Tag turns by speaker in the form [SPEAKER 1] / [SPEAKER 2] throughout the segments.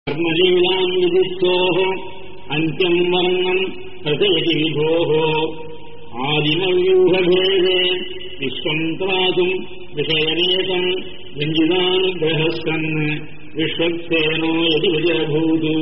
[SPEAKER 1] கர்மலீலாம் விதித்தோः அந்தியம் வர்ணம் பிரதயதி விபோः ஆதிமவ்யூகபேதே விஸ்வம் திராதும் விஷயநேதம் வெஞ்சிதானுகிரகஸ்கன் விஸ்வக்சேனோ எதி விஜயபூது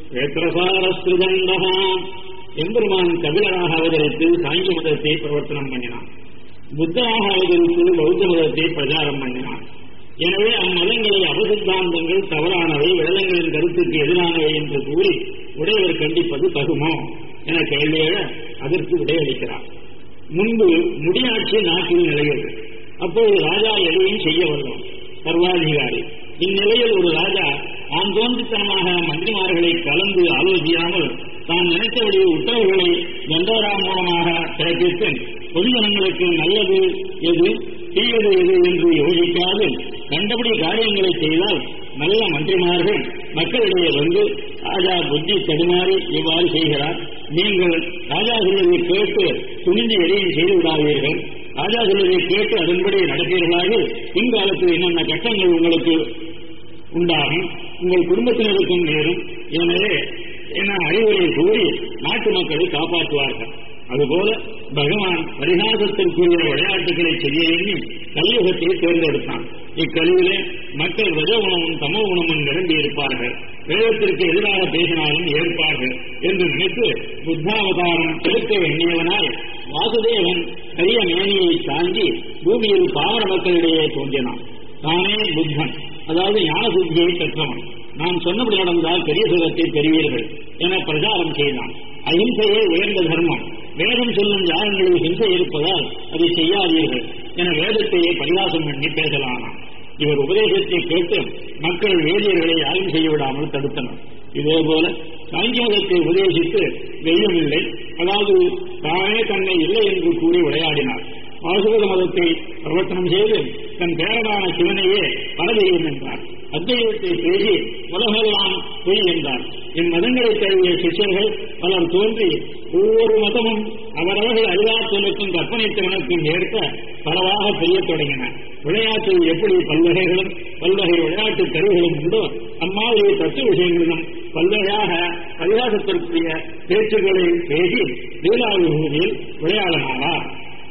[SPEAKER 1] வேத்திரசாரஸ்திருதண்டா எம்பெருமான் கபிலராக அவதரித்து சாங்கிய மதத்தை பிரவர்த்தனம் பண்ணினான் புத்தராக அவதரித்து பௌத்த மதத்தை பிரச்சாரம் பண்ணினான் எனவே அம்மதங்களை அபசித்தாந்தங்கள் தவறானவை வேதங்களின் கருத்துக்கு எதிரானவை என்று கூறி உடையவர் கண்டிப்பது தகுமோ என கேள்வி எழ அதற்கு விடையளிக்கிறார் முன்பு முடியாட்சி நாட்டில் நிலையது அப்போது ராஜா எதையும் செய்ய வல்லோம் சர்வாதிகாரி இந்நிலையில் ஒரு ராஜா தான் தோன்றித்தனமாக மந்திரிமார்களை கலந்து ஆலோசியாமல் தான் நினைத்தபடி உத்தரவுகளை கந்தோரா மூலமாக பிறப்பித்து பொதுஜனங்களுக்கு நல்லது எது தீயது எது என்று யோசிக்காது கண்டபடி காரியங்களை செய்தால் நல்ல மந்திரிமார்கள் மக்களிடையே வந்து ராஜா புத்தி தடுமாறி இவ்வாறு செய்கிறார் நீங்கள் ராஜா சொல்வதை கேட்டு துணிந்து எதையும் செய்து விடாதீர்கள் ராஜா சொல்வதை கேட்டு அதன்படி நடப்பீர்களாக பின்காலத்தில் என்னென்ன கட்டங்கள் உங்களுக்கு உண்டாகும் உங்கள் குடும்பத்தினருக்கும் நேரும் எனவே என அறிவுரை கூறி நாட்டு மக்களை காப்பாற்றுவார்கள் அதுபோல பகவான் பரிகாசத்திற்குரிய விளையாட்டுகளை செய்ய எண்ணி கலியுகத்தை தேர்ந்தெடுத்தான் இக்கலியிலே மக்கள் ரஜ உணவும் தமோ உணவும் நிரம்பி இருப்பார்கள் வேதத்திற்கு எதிராக பேசினாலும் ஏற்பார்கள் என்று நினைத்து புத்தாவதாரம் எடுக்க வேண்டியவனாய் வாசுதேவன் கரிய மேனியை தாங்கி பூமியில் பாவர மக்களிடையே தோன்றினான் தானே புத்தன் அதாவது ஞான சுத்தியை பெற்றவன் நான் சொன்னபடி நடந்தால் பெரிய சுகத்தை பெறுவீர்கள் என பிரச்சாரம் செய்தான் அஹிம்சையே உயர்ந்த தர்மம் வேதம் சொல்லும் யாகங்களில் ஹிம்சை இருப்பதால் அதை செய்யாதீர்கள் என வேதத்தையே பரிகாசம் பண்ணி பேசலானான் இவர் உபதேசத்தை கேட்டு மக்கள் வேதியர்களை யாரும் செய்ய விடாமல் தடுத்தனர் இதேபோல சாங்கியோகத்தை உபதேசித்து வெய்யமில்லை அதாவது தானே தன்னை இல்லை என்று கூறி விளையாடினார் வாசுகத மதத்தை பிரவர்த்தனம் செய்து தன் பேரனான சிவனையே பரதெய்வம் என்றார் அத்தெய்வத்தை பேசி உலகெல்லாம் பொய் என்றார் இம்மதங்களை தழுவிய சிஷ்யர்கள் பலர் தோன்றி ஒவ்வொரு மதமும் அவரவர்கள் அறிவாற்றலுக்கும் கற்பனை திறனுக்கும் ஏற்ப பலவாக பெய்யத் தொடங்கின விளையாட்டில் எப்படி பல்வகைகளும் பல்வகை விளையாட்டு கருவிகளும் உண்டோ அம்மாதிரி தத்துவ விஷயங்களிலும் பல்வகையாக பரிகாசத்திற்குரிய பேச்சுக்களை பேசி லீலாவிபூதியில் விளையாடனாவார்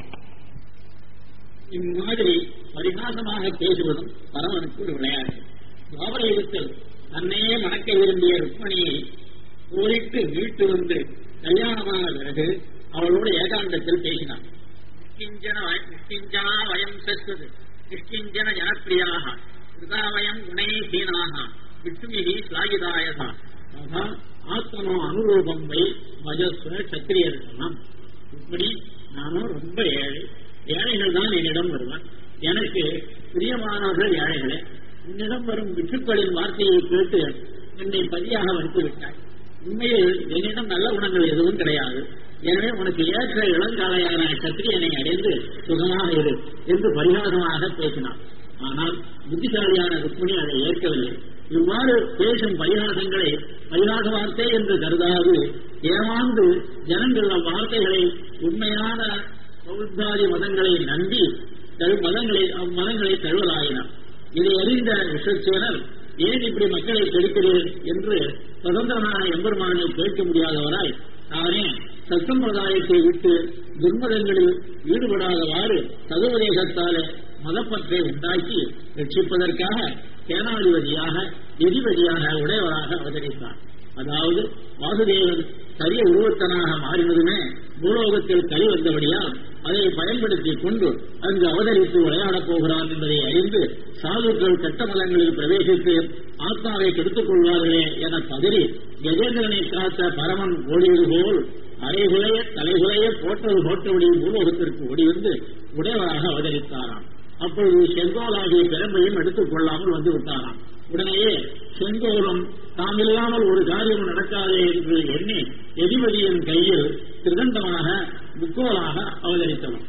[SPEAKER 2] இம்மாதிரி பரிகாசமாக பேசுவதும் பரமனுக்கு ஒரு விளையாட்டு துவாபர யுகத்தில் தன்னையே மணக்க விரும்பிய ருக்மணியை போரிட்டு மீட்டு வந்து கல்யாணமான பிறகு அவளோடு ஏகாந்தத்தில் பேசினான் நிஷ்கிஞ்சன வய- நிஷ்கிஞ்சனா வயம் சஸ்வது நிஷ்கிஞ்சன ஜனப்பிரியாக கிருதாவயம் குணைஹீனாக விட்டுமிகி ஸ்லாகிதாயதா ததா ஆத்மனோ அனுரூபம் வை பஜஸ்வ சத்திரியர்களாம் இப்படி நானும் ரொம்ப ஏழை ஏழைகள் தான் என்னிடம் வருவான் எனக்கு பிரியமானவர்கள் ஏழைகளே உன்னிடம் வரும் விற்றுக்களின் வார்த்தையை கேட்டு என்னை பதியாக வைத்து விட்டாய் உண்மையில் என்னிடம் நல்ல குணங்கள் எதுவும் கிடையாது எனவே உனக்கு ஏற்ற இளங்காலையான சத்திரியனை அடைந்து சுகமாக இரு என்று பரிகாசமாக பேசினான் ஆனால் புத்திசாலியான ருக்மிணி அதை ஏற்கவில்லை இவ்வாறு பேசும் பரிகாசங்களை பரிகாச வார்த்தை என்று கருதாது ஏமாந்து ஜனங்கள் அவ்வார்த்தைகளை உண்மையான பௌத்தாதி மதங்களை நம்பி தழு மதங்களை அம்மதங்களை தழுவலாயினார் இதை அறிந்த விஸ்வசேனர் ஏன் இப்படி மக்களை கெடுக்கிறீர் என்று சுதந்திரமான எம்பெருமானை கேட்க முடியாதவராய் தானே சத்சம்பிரதாயத்தை விட்டு துர்மதங்களில் ஈடுபடாதவாறு சதுபதேசத்தாலே மதப்பற்றை உண்டாக்கி ரட்சிப்பதற்காக சேனாதிபதியாக எதிபதியாக உடையவராக அவதரித்தார் அதாவது வாசுதேவன் சரிய உருவத்தனாக மாறினதுமே பூலோகத்தில் கலி வந்தபடியால் அதை பயன்படுத்திக் கொண்டு அங்கு அவதரித்து விளையாடப் போகிறான் என்பதை அறிந்து சாதுக்கள் கட்ட மலங்களில் பிரவேசித்து ஆத்மாவை கெடுத்துக் கொள்வார்களே என பதறி கஜேந்திரனை காத்த பரமன் ஓடியது போல் அரைகுலைய தலைகுலைய போட்டது போட்டபடி பூலோகத்திற்கு ஓடி வந்து உடையவராக அவதரித்தாராம் அப்பொழுது செங்கோலாகிய பெருமையும் எடுத்துக் கொள்ளாமல் வந்து விட்டாராம் உடனேயே செங்கோலம் தாம் இல்லாமல் ஒரு காரியம் நடக்காதே என்று எண்ணி எதிபதியின் கையில் திருதண்டமாக முக்கோலாக அவதரித்தவன்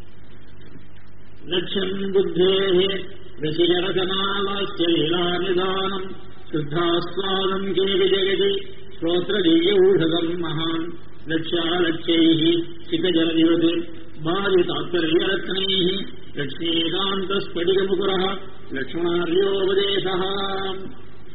[SPEAKER 2] லட்சம் புத்தே ரசிகரசனாலாஸ்ய லீலாநிதானம் சுத்தாஸ்வாதம் கேவி ஜெகதி ஸ்ரோத்ரதீய ஊஷதம் மகான் லட்சாலட்சைः சிகஜலதிவது பாதிதாத்தர்யரத்னைः லக்ஷ்மீகாந்தஸ்படிகமுகுரः லக்ஷ்மணார்யோபதேசः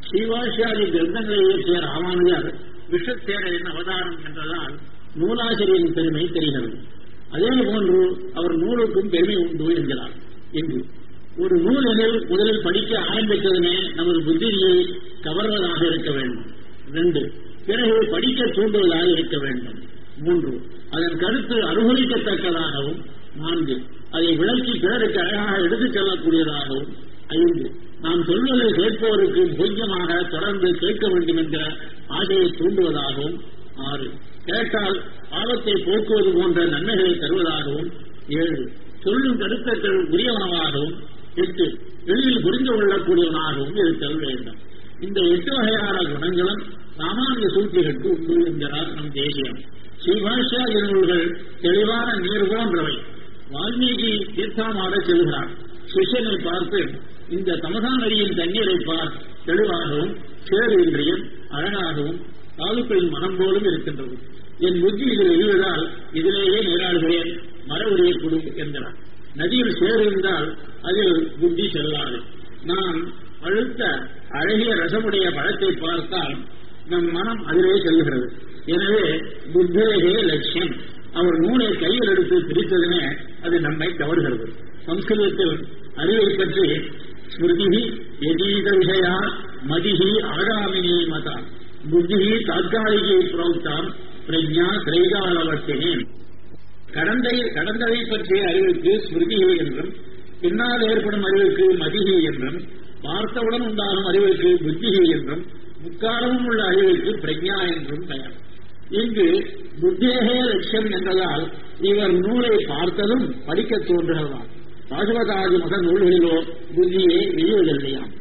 [SPEAKER 2] ஸ்ரீவாசியாதி கிரந்தங்களை இயற்றிய ராமானுஜர் விஷத்தேரின் அவதாரம் என்றதால் நூலாசிரியரின் பெருமை தெரிகிறது அதே போன்று அவர் நூலுக்கும் பெருமை உண்டு என்கிறார் என்று ஒரு நூல் எனில் முதலில் படிக்க ஆரம்பித்ததுமே நமது புத்தியை கவர்வதாக இருக்க வேண்டும் ரெண்டு பிறகு படிக்க தூண்டுவதாக இருக்க வேண்டும் மூன்று அதன் கருத்து அனுபவிக்கத்தக்கதாகவும் நான்கு அதை விளக்கி பிறருக்கு அழகாக எடுத்துச் செல்லக்கூடியதாகவும் ஐந்து நாம் சொல்வதை கேட்பவருக்கு பூஜ்யமாக தொடர்ந்து கேட்க வேண்டும் என்ற ஆசையை தூண்டுவதாகவும் ஆறு கேட்டால் ஆபத்தை போக்குவது போன்ற நன்மைகளை தருவதாகவும் ஏழு சொல்லும் கருத்துக்கள் உரியவனவாகவும் எட்டு எளிதில் புரிந்து கொள்ளக்கூடியவனாகவும் இருத்தல் வேண்டும் இந்த எட்டு வகையான குணங்களும் சாமானிய சூழ்ச்சிகளுக்கு உண்டு என்கிறார் நம் தேசியம் ஸ்ரீபாஷா நூல்கள் தெளிவான நீர் போன்றவை வால்மீகி தீர்த்தமாட செல்கிறார் சிஷ்யனை பார்த்து இந்த தமசா நதியின் தண்ணீரை பார் தெளிவாகவும் சேறு இன்றியும் அழகாகவும் தாலுக்களின் மனம் போலும் இருக்கின்றது என் புத்தி இதில் எழுவதால் இதிலேயே நீராடுகிறேன் மர உரிய குடு என்கிறார் நதியில் சேறு இருந்தால் அதில் புத்தி செல்லாது நாம் அழுத்த அழகிய ரசமுடைய பழத்தை பார்த்தால் நம் மனம் அதிலே செல்கிறது எனவே புத்தேகே லட்சியம் அவர் நூலை கையில் எடுத்து பிரித்ததுமே அது நம்மை கவர்கிறது சம்ஸ்கிருதத்தில் அறிவை பற்றி ஸ்மிருதி எதீத விஷயா மதிஹி ஆகாமினி மதா புத்தி தாத்காலிகி புரோக்தாம் பிரஜா திரைகாலவர்த்தினி கடந்தை கடந்ததை பற்றிய அறிவுக்கு ஸ்மிருதி என்றும் பின்னால் ஏற்படும் அறிவுக்கு மதிகி என்றும் பார்த்தவுடன் உண்டாகும் அறிவுக்கு புத்திகி என்றும் முக்காலமும் உள்ள அறிவுக்கு பிரஜா என்றும் பெயர் இங்கு புத்தேகே லட்சியம் என்பதால் இவர் நூலை பார்த்ததும் படிக்க தோன்றுகிறதாம் பாசுபதாதி மத நூல்களிலோ புத்தியே விழுவதில்லையாம்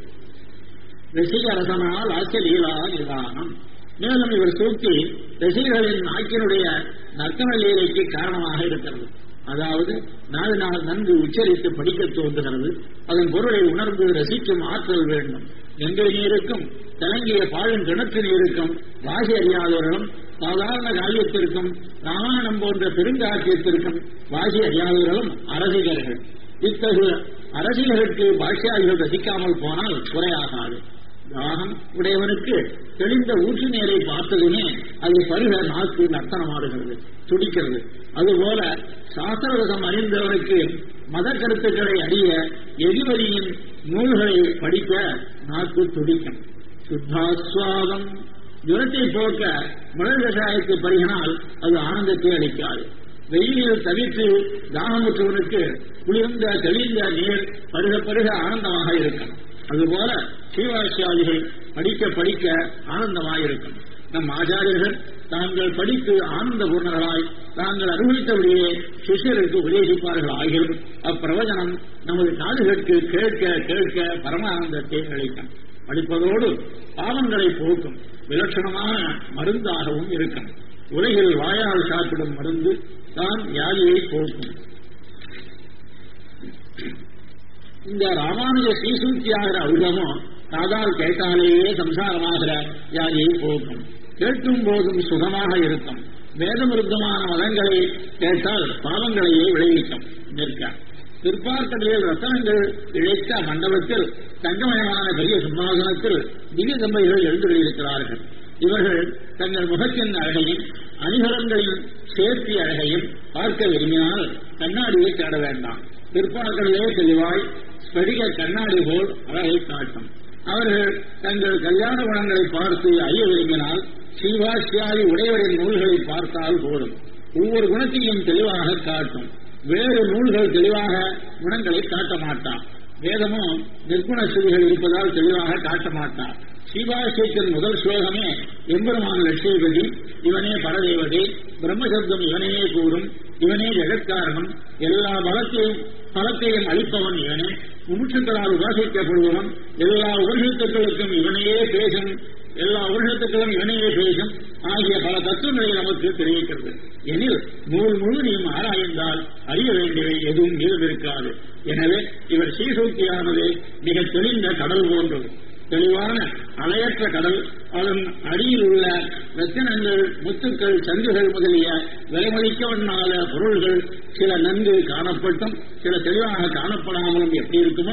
[SPEAKER 2] ரசிக ரசனால் ஆச்சலீலா நிதானம் மேலும் இவர் சூழ்ச்சி ரசிகர்களின் நாக்கினுடைய நர்த்தன லீலைக்கு காரணமாக இருக்கிறது அதாவது நாலு நாள் நன்கு உச்சரித்து படிக்க தோன்றுகிறது அதன் பொருளை உணர்ந்து ரசிக்கும் ஆற்றல் வேண்டும் கங்கை நீருக்கும் கலங்கிய பாழும் கிணற்று நீருக்கும் வாசி அறியாதவர்களும் சாதாரண காரியத்திற்கும் ராமாயணம் போன்ற பெருங்காட்சியத்திற்கும் வாசி அறியாதவர்களும் அரசிகர்கள் இத்தகைய அரசியலுக்கு பாஷ்யாதிகள் ரசிக்காமல் போனால் குறையாகாது தாகம் உடையவனுக்கு தெளிந்த ஊற்று நீரை பார்த்ததுமே அது பருக நாக்கு நர்த்தனமாடுகிறது துடிக்கிறது அதுபோல சாஸ்திரரசம் அறிந்தவனுக்கு மத கருத்துக்களை அறிய எதிர்வரியின் நூல்களை படிக்க நாக்கு துடிக்கும் சுத்தாஸ்வாதம் ஜுரத்தை போக்க மிளகு கஷாயத்தை பருகினால் அது ஆனந்தத்தை அளிக்காது வெயிலில் தவித்து தாகமுற்றவனுக்கு குளிர்ந்த தெளிந்த நீர் பருக பருக ஆனந்தமாக இருக்கும் அதுபோல சீவாசியாதிகள் படிக்க படிக்க ஆனந்தமாயிருக்கும் நம் ஆச்சாரியர்கள் தாங்கள் படித்து ஆனந்த பூர்ணர்களாய் தாங்கள் அனுபவித்தபடியே சிஷ்யருக்கு உபதேசிப்பார்கள் ஆகியும் அப்பிரவச்சனம் நமது காதுகளுக்கு கேட்க கேட்க பரமானந்தத்தை அளிக்கும் படிப்பதோடு பாவங்களை போக்கும் விலட்சணமான மருந்தாகவும் இருக்கும் உலகில் வாயால் சாப்பிடும் மருந்து தான் வியாதியை போக்கும் இந்த ராமானுஜ ஸ்ரீசூர்த்தியாகிற அழுதமும் காதால் கேட்டாலேயே சம்சாரமாகிற வியாதியை போக்கும் கேட்கும் போதும் சுகமாக இருக்கும் வேதமிருத்தமான மதங்களை கேட்டால் பாவங்களையே விளைவிக்கும் நிற்க பிற்பார்க்கடலில் ரத்தனங்கள் இழைத்த மண்டபத்தில் தங்கமயமான பெரிய சிம்மாசனத்தில் திவ்ய தம்பதிகள் எழுந்துள்ளிருக்கிறார்கள் இவர்கள் தங்கள் முகத்தின் அழகையும் அணிகலன்களின் சேர்த்தி அழகையும் பார்க்க விரும்பினால் கண்ணாடியை தேட வேண்டாம் பிற்பார்க்கடலே தெளிவாய் ஸ்படிக கண்ணாடி போல் அழகை காட்டும் அவர்கள் தங்கள் கல்யாண குணங்களை பார்த்து அறிய விரும்பினால் ஸ்ரீவாசியாதி உடையவரின் நூல்களை பார்த்தால் போதும் ஒவ்வொரு குணத்தையும் தெளிவாக காட்டும் வேறு நூல்கள் தெளிவாக குணங்களை காட்ட மாட்டான் வேதமும் நிர்குண ஸ்ரீகள் இருப்பதால் தெளிவாக காட்ட மாட்டார் ஸ்ரீபாஷேத்தின் முதல் ஸ்லோகமே எம்பெருமான லட்சுமிபதி இவனே பரதேவதை பிரம்மசப்தம் இவனே கூறும் இவனே ஜெகத்காரணம் எல்லா பலத்தையும் பலத்தையும் அளிப்பவன் இவனே முமுட்சுக்களால் உபாசிக்கப்படுபவன் எல்லா உபரிஷத்துக்களுக்கும் இவனையே பேசும் எல்லா உபரிஷத்துக்களும் இவனையே பேசும் ஆகிய பல தத்துவங்களை நமக்கு தெரிவிக்கிறது எனில் நூல் முழுவதையும் ஆராய்ந்தால் அறிய வேண்டியவை எதுவும் மீதம் இருக்காது எனவே இவர் ஸ்ரீசூக்தியானது மிக தெளிந்த கடல் போன்றது தெளிவான அலையற்ற கடல் அதன் அடியில் உள்ள ரத்தினங்கள் முத்துக்கள் சங்குகள் முதலிய விலைமதிக்க வண்ணாத பொருள்கள் சில நன்கு காணப்பட்டும் சில தெளிவாக காணப்படாமலும் எப்படி இருக்குமோ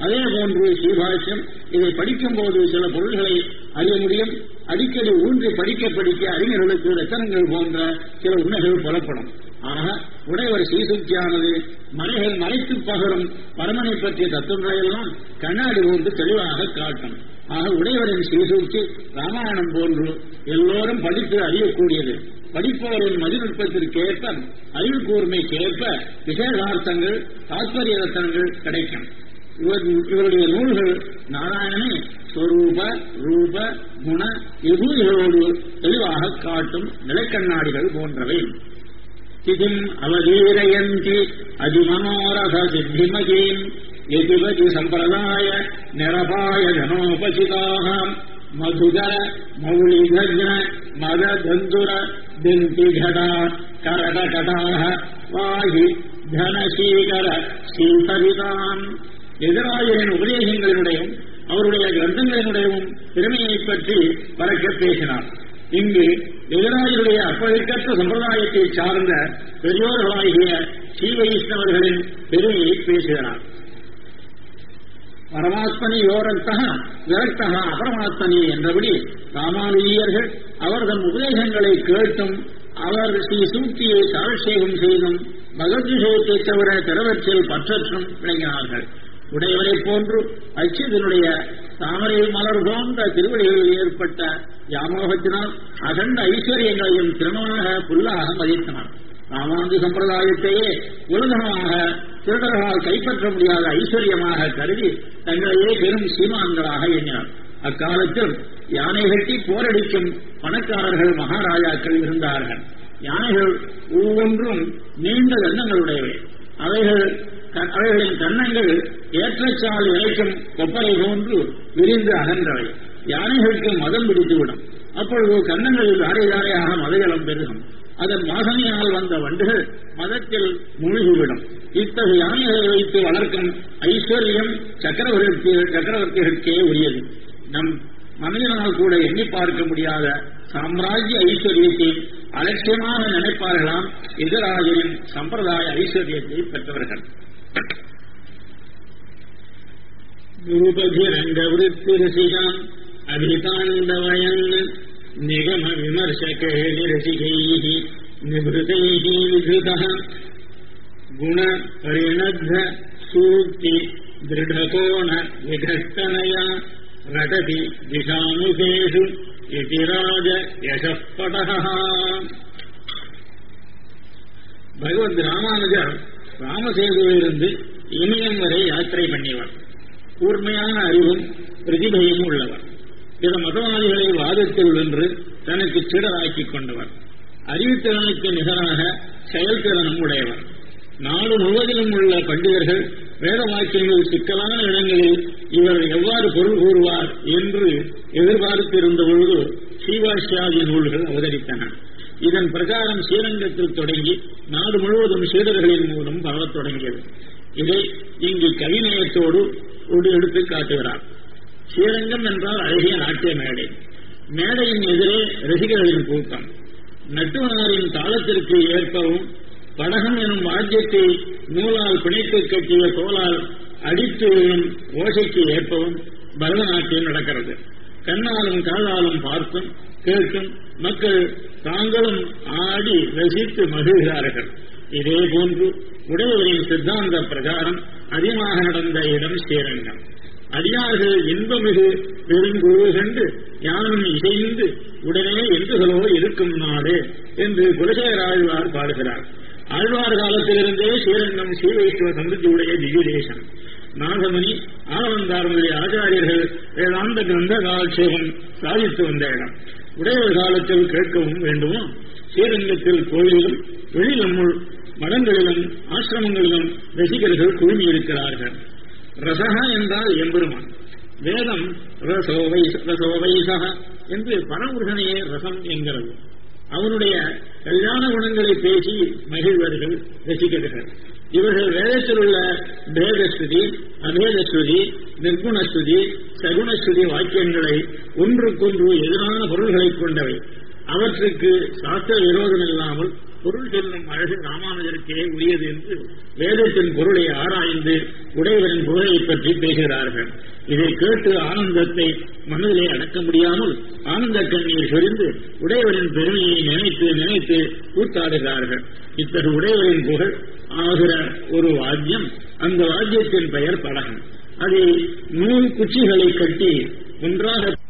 [SPEAKER 2] அதே போன்று ஸ்ரீபாஷ்யம் இதை படிக்கும் போது சில பொருள்களை அறிய முடியும் அடிக்கடி ஊன்றி படிக்க படிக்க அறிஞர்களுக்கு ரத்தனங்கள் போன்ற சில உண்மைகள் புலப்படும் ஆக உடையவர் சீசுக்தியானது மலைகள் மறைத்து பகரும் பரமனை பற்றிய தத்துவங்களை எல்லாம் கண்ணாடி போன்று தெளிவாக காட்டும் ஆக உடையவரின் சீசூக்தி ராமாயணம் போன்று எல்லோரும் படித்து அறியக்கூடியது படிப்பவரின் மதிநுட்பத்திற்கேற்ப அறிவு கூர்மைக்கேற்ப விசேஷார்த்தங்கள் தாத்பரிய ரத்தனங்கள் கிடைக்கும் இவர் இவருடைய நூல்கள் நாராயணனை ஸ்வரூப ரூப குண விபூதிகளோடு தெளிவாக காட்டும் நிலைக்கண்ணாடிகள் போன்றவை திதிம் அவதீரயந்தி அதிமனோரக சித்திமகீம் எதிபதி சம்பிரதாய நிரபாய ஜனோபசிதாக மதுகர மௌலிகஜ மத தந்துர திந்தி கடா கரட கடாக வாகி தனசீகர சீதரிதாம் எதிராஜரின் உபதேசங்களினுடையும் அவருடைய கிரந்தங்களினுடையவும் திறமையை பற்றி பறக்க பேசினார் இங்கு எதிராஜருடைய அப்பழுக்கற்ற சம்பிரதாயத்தை சார்ந்த பெரியோர்களாகிய ஸ்ரீ வைஷ்ணவர்களின் பெருமையை பேசுகிறார் பரமாத்மனி யோரத்தக விரக்தக அபரமாத்மனி என்றபடி ராமானுஜியர்கள் அவர்தம் உபதேசங்களை கேட்டும் அவர் ஸ்ரீ சூக்தியை காலட்சேபம் செய்தும் பகவத் விஷயத்தை தவிர பிறவற்றில் பற்றற்றும் விளங்கினார்கள் உடையவரைப் போன்று அச்சுதனுடைய தாமரை மலர் போன்ற திருவடிகளில் ஏற்பட்ட யாமோகத்தினால் அகண்ட ஐஸ்வர்யங்களையும் திருமணமாக புல்லாக மதித்தனர் ராமாந்து சம்பிரதாயத்தையே உலகமாக திருடர்களால் கைப்பற்ற முடியாத ஐஸ்வர்யமாக கருதி தங்களையே பெரும் சீமான்களாக எண்ணினார் அக்காலத்தில் யானை கட்டி போரடிக்கும் பணக்காரர்கள் மகாராஜாக்கள் இருந்தார்கள் யானைகள் ஒவ்வொன்றும் நீண்ட கன்னங்களுடையவை அவைகள் அவைகளின் கன்னங்கள் ஏற்றச்சால் இறைக்கும் கொப்பரை போன்று விரிந்து அகன்றவை யானைகளுக்கு மதம் பிடித்துவிடும் அப்பொழுது கன்னங்களில் தாரை தாரையாக மதஜலம் பெருகும் அதன் வாசனையால் வந்த வண்டுகள் மதத்தில் மூழ்கிவிடும் இத்தகைய யானைகளை வைத்து வளர்க்கும் ஐஸ்வர்யம் சக்கரவர்த்தி சக்கரவர்த்திகளுக்கே உரியது நம் மனிதனால் கூட எண்ணி பார்க்க முடியாத சாம்ராஜ்ய ஐஸ்வர்யத்தை அலட்சியமாக நினைப்பார்களாம் எதிராஜரின் சம்பிரதாய ஐஸ்வர்யத்தை பெற்றவர்கள் நிருபதிரங்கவருத்திரசிகாம் அபிதாண்டவயன் நிகம விமர்சகேலிரசிகைः நிபృதைः விகிதः குண பரிணத்த சூக்தி திருடகோண விகட்டனயா ரடதி திசாமுகேஷு எதிராஜ யசப்படக பகவத் ராமானுஜர் ராமசேதுவிலிருந்து இமயம் வரை யாத்திரை பண்ணியவர் கூர்மையான அறிவும் பிரதிபையும் உள்ளவர் பிற மதவாதிகளை வாதத்தில் வென்று தனக்கு சிடராக்கிக் கொண்டவர் அறிவுத்திறனுக்கு நிகராக செயல்திறனும் உடையவர் நாடு முழுவதிலும் உள்ள பண்டிதர்கள் வேத வாக்கியங்கள் சிக்கலான இடங்களில் இவர் எவ்வாறு பொருள் கூறுவார் என்று எதிர்பார்த்திருந்த பொழுது ஸ்ரீவாஷ்யாதி நூல்கள் அவதரித்தன இதன் பிரகாரம் ஸ்ரீரங்கத்தில் தொடங்கி நாடு முழுவதும் சீடர்களின் மூலம் பரவத் தொடங்கியது இதை இங்கு கவிநயத்தோடு ஒரு எடுத்து காட்டுகிறார் ஸ்ரீரங்கம் என்றால் அழகிய நாட்டிய மேடை மேடையின் எதிரே ரசிகர்களின் கூட்டம் நட்டுவனாரின் தாளத்திற்கு ஏற்பவும் படகம் எனும் வாத்தியத்தை நூலால் பிணைத்து கட்டிய கோலால் அடித்து விழும் ஓசைக்கு ஏற்பவும் பரதநாட்டியம் நடக்கிறது கண்ணாலும் காதாலும் பார்த்தும் கேட்டும் மக்கள் தாங்களும் ஆடி ரசித்து மகிழ்கிறார்கள் இதே போன்று உடையவரின் சித்தாந்த பிரகாரம் அதிகமாக நடந்த இடம் ஸ்ரீரங்கம் அடியார்கள் இன்பமிகு பெருங்குழு கண்டு யானும் இசைந்து உடனே என்றுகளோ இருக்கும் நாடு என்று குலசேகர ஆழ்வார் பாடுகிறார் ஆழ்வார் காலத்திலிருந்தே ஸ்ரீரங்கம் ஸ்ரீவைஷ்ணவ சந்தியுடைய திவ்யதேசம் நாகமணி ஆனந்தாரனுடைய ஆச்சாரியர்கள் வேதாந்த கிரந்த காலட்சேபம் சாதித்து வந்த இடம் உடையவர் காலத்தில் கேட்கவும் வேண்டுமோ ஸ்ரீரங்கத்தில் கோயிலிலும் வெளியிலும் மடங்களிலும் ஆசிரமங்களிலும் ரசிகர்கள் குழுமியிருக்கிறார்கள் ரசக என்றால் எம்பெருமான் வேதம் ரசோவை ரசோவைசக என்று பரமுருகனையே ரசம் என்கிறது அவனுடைய கல்யாண குணங்களை பேசி மகிழ்வர்கள் ரசிகர்கள் இவர்கள் வேதத்தில் உள்ள பேதஸ்ருதி அபேதஸ்ருதி நிர்குணஸ்ருதி சகுணஸ்ருதி வாக்கியங்களை ஒன்றுக்கொன்று எதிரான பொருள்களை கொண்டவை அவற்றுக்கு சாஸ்திர விரோதம் இல்லாமல்
[SPEAKER 1] பொருள் சொல்லும் அழகு ராமானுஜருக்கே உரியது என்று வேதத்தின் பொருளை ஆராய்ந்து உடையவரின் புகழை பற்றி பேசுகிறார்கள் இதை கேட்டு ஆனந்தத்தை மனதிலே அடக்க முடியாமல் ஆனந்த கண்ணீர் சொரிந்து உடையவரின் பெருமையை நினைத்து நினைத்து கூத்தாடுகிறார்கள் இத்தகைய உடையவரின் புகழ் ஆகிற ஒரு வாத்தியம் அந்த வாத்தியத்தின் பெயர் படகம் அதை நூல் குச்சிகளை கட்டி ஒன்றாக